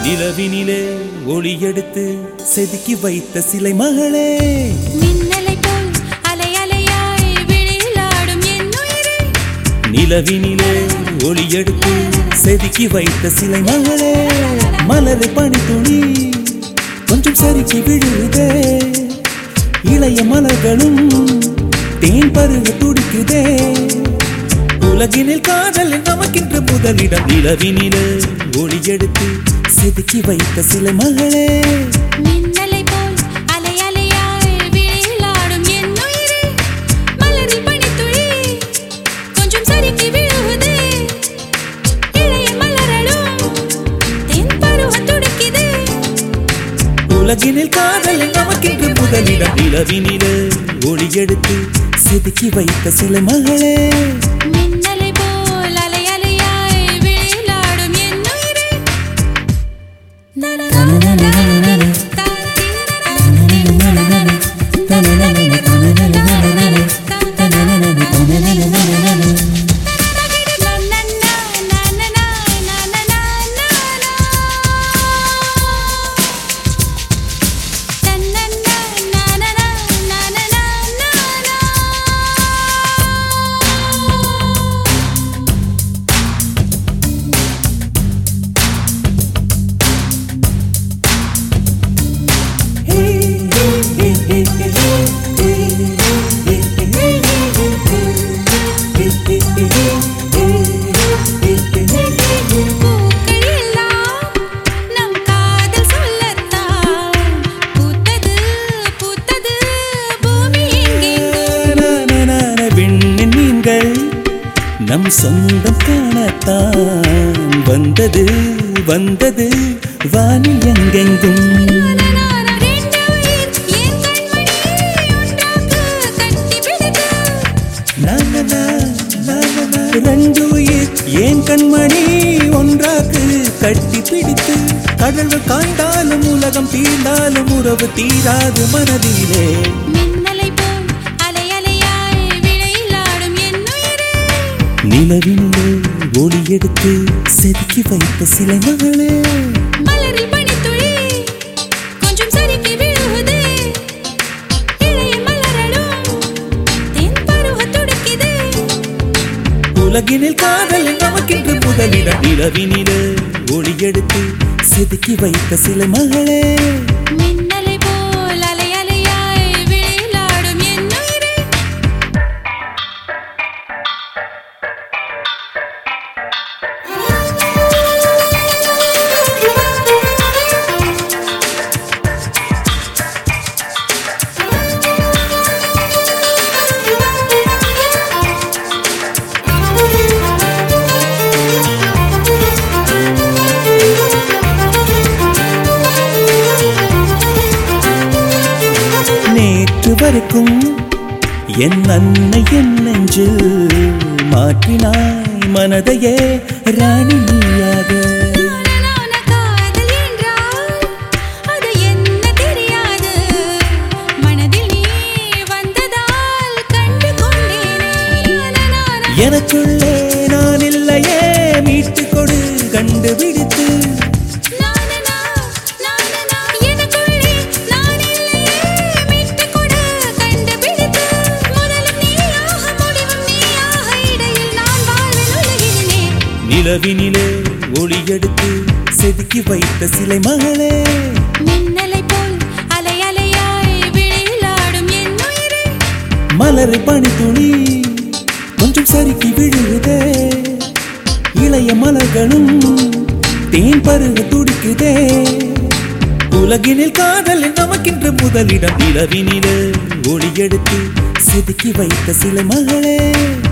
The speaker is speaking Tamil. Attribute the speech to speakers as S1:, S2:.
S1: நிலவினிலே ஒளி எடுத்து செதுக்கி வைத்த சிலை மகளே
S2: மின்னலை போல் அலை அலையாய் விழிலாடும் என் உயிரே
S1: நிலவினிலே ஒளி எடுத்து செதுக்கி வைத்த சிலை மகளே மலர் பனி துணி கொஞ்சம் சறுக்கி விழுதே இளைய மலர்களும் தேன் பருக துடிக்குதே உலகினில் காதல் நமக்கின்ற முதலிடம் நிலவினிலே ஒளி எடுத்து செதுக்கி வைத்த சிலை மகளே
S2: மின்னலை போல் அலை அலையாய் விழிலாடும் என் உயிரே மலரில் பனித்துளி கொஞ்சம் சறுக்கி விழுகுதே இளைய மலரலும் தென் பருவம் துடிக்குதே
S1: உலகினில் காதல் நமக்கின்ற முதலிடம் நிலவினிலே ஒளி எடுத்து செதுக்கி வைத்த சிலை மகளே
S2: மின்னலை போல் அலை அலையாய் விழிலாடும் என் உயிரே பூக்கள் எல்லாம் நம் காதல் சொல்லத்தான் பூத்தது பூத்தது பூமி எங்கெங்கும்
S1: விண்ணின் மீன்கள் நம் சொந்தம் காணத்தான் வந்தது வந்தது வானில் எங்கெங்கும்
S2: ரெண்டு உயிர் என் கண்மணி ஒன்றாக கட்டி பிடித்து
S1: நானனா, நானனா, ரெண்டு உயிர் ஏன் கண்மணி ஒன்றாக்கு கட்டி பிடித்து கடல்கள் காய்ந்தாலும் உலகம் தீர்ந்தாலும் உறவு தீராது மனதிலே
S2: மின்னலை போல் அலை அலையாய் விளையாடும் என் உயிரே
S1: நிலவினிலே ஒளி எடுத்து செதுக்கி வைத்த சிலை மகளே
S2: மலரில் பனித்துளி கொஞ்சம் சறுக்கி விழுகுதே இளைய மலரலும் தென் பருவ துடிக்குதே
S1: உலகினில் காதல் நமக்கென்று முதலிடம் நிலவினிலே ஒளி எடுத்து செதுக்கி வைத்த சிலை மகளே
S2: மின்னலை போல் அலை அலையாய் விளையாடும் என் உயிரே
S1: நேற்று வரைக்கும் என் அன்னை என் நெஞ்சில் மாற்றினாய் மனதையே ராணியாக
S2: நானான காதல் என்றால் அது என்ன தெரியாது மனதில் நீ வந்ததால் கண்டு கொண்டேனே நானான
S1: எனக்குள்ளே நான் இல்லையே மீட்டு கொடு கண்டுபிடித்து
S2: நானனா நானனா எனக்குள்ளே நான் இல்லையே மீட்டுக் கொடு கண்டுபிடித்து முதலும் நீயாக முடிவும் நீயாக இடையில் நான் வாழ்வேன் உலகினிலே
S1: நிலவினிலே ஒளி எடுத்து செதுக்கி வைத்த சிலை மகளே
S2: மின்னலை போல் அலை அலையாய் விளையாடும் என் உயிரே
S1: மலர் பனி துளி கொஞ்சம் சறுக்கி விழுதே இளைய மலர்களும் தேன் பருக துடிக்குதே உலகினில் காதல் நமக்கின்ற முதலிடம் நிலவினிலே ஒளி எடுத்து செதுக்கி வைத்த சிலை மகளே